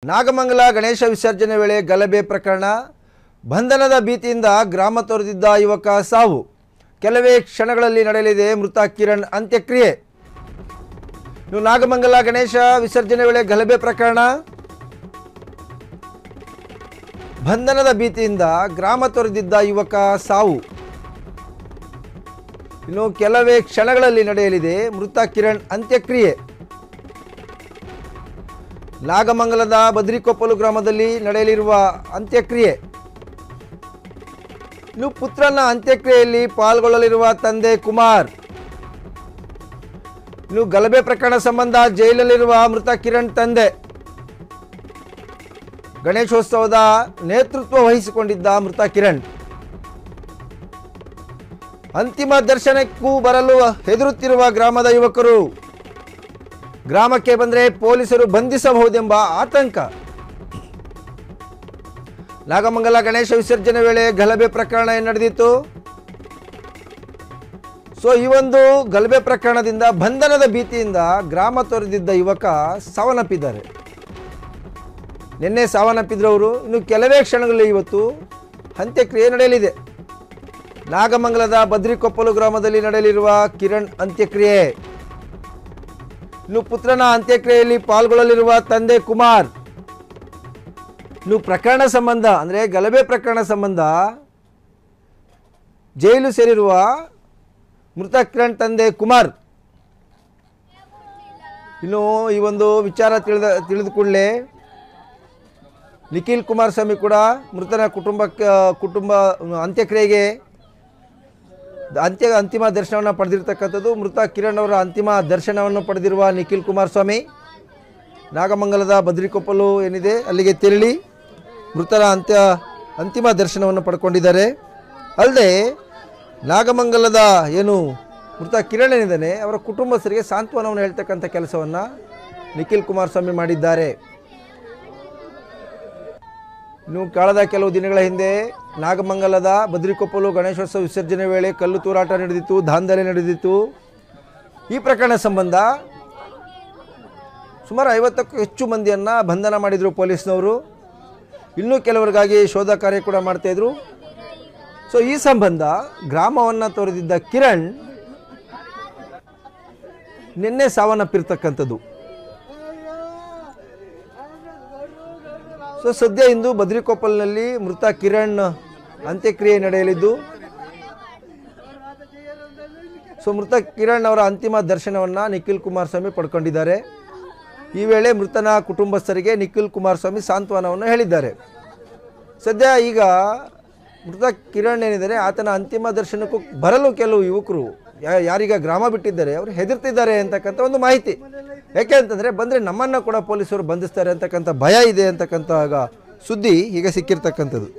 ನಾಗಮಂಗಲ ಗಣೇಶ ವಿಸರ್ಜನೆ ವೇಳೆ ಗಲಭೆ ಪ್ರಕರಣ ಬಂಧನದ ಭೀತಿಯಿಂದ ಗ್ರಾಮ ತೊರೆದಿದ್ದ ಯುವಕ ಸಾವು ಕೆಲವೇ ಕ್ಷಣಗಳಲ್ಲಿ ನಡೆಯಲಿದೆ ಮೃತ ಕಿರಣ್ ಅಂತ್ಯಕ್ರಿಯೆ ಇನ್ನು ನಾಗಮಂಗಲ ಗಣೇಶ ವಿಸರ್ಜನೆ ವೇಳೆ ಗಲಭೆ ಪ್ರಕರಣ ಬಂಧನದ ಭೀತಿಯಿಂದ ಗ್ರಾಮ ತೊರೆದಿದ್ದ ಯುವಕ ಸಾವು ಇನ್ನು ಕೆಲವೇ ಕ್ಷಣಗಳಲ್ಲಿ ನಡೆಯಲಿದೆ ಮೃತ ಕಿರಣ್ ಅಂತ್ಯಕ್ರಿಯೆ ನಾಗಮಂಗಲದ ಬದ್ರಿಕೊಪ್ಪಲು ಗ್ರಾಮದಲ್ಲಿ ನಡೆಯಲಿರುವ ಅಂತ್ಯಕ್ರಿಯೆ ಇನ್ನು ಪುತ್ರನ ಅಂತ್ಯಕ್ರಿಯೆಯಲ್ಲಿ ಪಾಲ್ಗೊಳ್ಳಲಿರುವ ತಂದೆ ಕುಮಾರ್ ಇನ್ನು ಗಲಭೆ ಪ್ರಕರಣ ಸಂಬಂಧ ಜೈಲಲ್ಲಿರುವ ಮೃತ ಕಿರಣ್ ತಂದೆ ಗಣೇಶೋತ್ಸವದ ನೇತೃತ್ವ ವಹಿಸಿಕೊಂಡಿದ್ದ ಮೃತ ಕಿರಣ್ ಅಂತಿಮ ದರ್ಶನಕ್ಕೂ ಬರಲು ಹೆದರುತ್ತಿರುವ ಗ್ರಾಮದ ಯುವಕರು ಗ್ರಾಮಕ್ಕೆ ಬಂದರೆ ಪೊಲೀಸರು ಬಂಧಿಸಬಹುದೆಂಬ ಆತಂಕ ನಾಗಮಂಗಲ ಗಣೇಶ ವಿಸರ್ಜನೆ ವೇಳೆ ಗಲಭೆ ಪ್ರಕರಣ ಏನ್ ನಡೆದಿತ್ತು ಸೊ ಈ ಒಂದು ಗಲಭೆ ಪ್ರಕರಣದಿಂದ ಬಂಧನದ ಭೀತಿಯಿಂದ ಗ್ರಾಮ ತೊರೆದಿದ್ದ ಯುವಕ ಸಾವನ್ನಪ್ಪಿದ್ದಾರೆ ನಿನ್ನೆ ಸಾವನ್ನಪ್ಪಿದ್ರವರು ಇನ್ನು ಕೆಲವೇ ಕ್ಷಣಗಳಲ್ಲಿ ಇವತ್ತು ಅಂತ್ಯಕ್ರಿಯೆ ನಡೆಯಲಿದೆ ನಾಗಮಂಗಲದ ಬದ್ರಿಕೊಪ್ಪಲು ಗ್ರಾಮದಲ್ಲಿ ನಡೆಯಲಿರುವ ಕಿರಣ್ ಅಂತ್ಯಕ್ರಿಯೆ ಇನ್ನು ಪುತ್ರನ ಅಂತ್ಯಕ್ರಿಯೆಯಲ್ಲಿ ಪಾಲ್ಗೊಳ್ಳಲಿರುವ ತಂದೆ ಕುಮಾರ್ ಇನ್ನು ಪ್ರಕರಣ ಸಂಬಂಧ ಅಂದರೆ ಗಲಭೆ ಪ್ರಕರಣ ಸಂಬಂಧ ಜೈಲು ಸೇರಿರುವ ಮೃತ ಕಿರಣ್ ತಂದೆ ಕುಮಾರ್ ಇನ್ನು ಈ ಒಂದು ವಿಚಾರ ತಿಳಿದ ತಿಳಿದ ಕೂಡಲೇ ನಿಖಿಲ್ ಕುಮಾರಸ್ವಾಮಿ ಕೂಡ ಮೃತನ ಕುಟುಂಬಕ್ಕೆ ಕುಟುಂಬ ಅಂತ್ಯಕ್ರಿಯೆಗೆ ಅಂತ್ಯ ಅಂತಿಮ ದರ್ಶನವನ್ನು ಪಡೆದಿರ್ತಕ್ಕಂಥದ್ದು ಮೃತ ಕಿರಣ್ ಅವರ ಅಂತಿಮ ದರ್ಶನವನ್ನು ಪಡೆದಿರುವ ನಿಖಿಲ್ ಕುಮಾರಸ್ವಾಮಿ ನಾಗಮಂಗಲದ ಬದ್ರಿಕೊಪ್ಪಲು ಏನಿದೆ ಅಲ್ಲಿಗೆ ತೆರಳಿ ಮೃತರ ಅಂತ್ಯ ಅಂತಿಮ ದರ್ಶನವನ್ನು ಪಡ್ಕೊಂಡಿದ್ದಾರೆ ಅಲ್ಲದೆ ನಾಗಮಂಗಲದ ಏನು ಮೃತ ಕಿರಣ್ ಏನಿದ್ದಾನೆ ಅವರ ಕುಟುಂಬಸ್ಥರಿಗೆ ಸಾಂತ್ವನವನ್ನು ಹೇಳ್ತಕ್ಕಂಥ ಕೆಲಸವನ್ನು ನಿಖಿಲ್ ಕುಮಾರಸ್ವಾಮಿ ಮಾಡಿದ್ದಾರೆ ಇನ್ನು ಕಳೆದ ಕೆಲವು ದಿನಗಳ ಹಿಂದೆ ನಾಗಮಂಗಲದ ಬದ್ರಿಕೊಪ್ಪಲು ಗಣೇಶೋತ್ಸವ ವಿಸರ್ಜನೆ ವೇಳೆ ಕಲ್ಲು ತೂರಾಟ ನಡೆದಿತ್ತು ದಾಂಧಲೆ ನಡೆದಿತ್ತು ಈ ಪ್ರಕರಣ ಸಂಬಂಧ ಸುಮಾರು ಐವತ್ತಕ್ಕೂ ಹೆಚ್ಚು ಮಂದಿಯನ್ನು ಬಂಧನ ಮಾಡಿದರು ಪೊಲೀಸ್ನವರು ಇನ್ನೂ ಕೆಲವರಿಗಾಗಿ ಶೋಧ ಕಾರ್ಯ ಕೂಡ ಮಾಡ್ತಾಯಿದ್ರು ಸೊ ಈ ಸಂಬಂಧ ಗ್ರಾಮವನ್ನು ತೊರೆದಿದ್ದ ಕಿರಣ್ ನಿನ್ನೆ ಸಾವನ್ನಪ್ಪಿರ್ತಕ್ಕಂಥದ್ದು ಸೊ ಸದ್ಯ ಇಂದು ಬದ್ರಿಕೊಪ್ಪಲ್ನಲ್ಲಿ ಮೃತ ಕಿರಣ್ ಅಂತ್ಯಕ್ರಿಯೆ ನಡೆಯಲಿದ್ದು ಸೊ ಮೃತ ಕಿರಣ್ ಅವರ ಅಂತಿಮ ದರ್ಶನವನ್ನು ನಿಖಿಲ್ ಕುಮಾರಸ್ವಾಮಿ ಪಡ್ಕೊಂಡಿದ್ದಾರೆ ಈ ವೇಳೆ ಮೃತನ ಕುಟುಂಬಸ್ಥರಿಗೆ ನಿಖಿಲ್ ಕುಮಾರಸ್ವಾಮಿ ಸಾಂತ್ವನವನ್ನು ಹೇಳಿದ್ದಾರೆ ಸದ್ಯ ಈಗ ಮೃತ ಕಿರಣ್ ಏನಿದ್ದಾರೆ ಆತನ ಅಂತಿಮ ದರ್ಶನಕ್ಕೂ ಬರಲು ಕೆಲವು ಯುವಕರು ಯಾ- ಯಾರೀಗ ಗ್ರಾಮ ಬಿಟ್ಟಿದ್ದಾರೆ ಅವರು ಹೆದರ್ತಿದ್ದಾರೆ ಅಂತಕ್ಕಂಥ ಒಂದು ಮಾಹಿತಿ ಯಾಕೆ ಅಂತಂದರೆ ಬಂದರೆ ನಮ್ಮನ್ನು ಕೂಡ ಪೊಲೀಸರು ಬಂಧಿಸ್ತಾರೆ ಅಂತಕ್ಕಂಥ ಭಯ ಇದೆ ಅಂತಕ್ಕಂಥ ಆಗ ಸುದ್ದಿ ಈಗ ಸಿಕ್ಕಿರ್ತಕ್ಕಂಥದ್ದು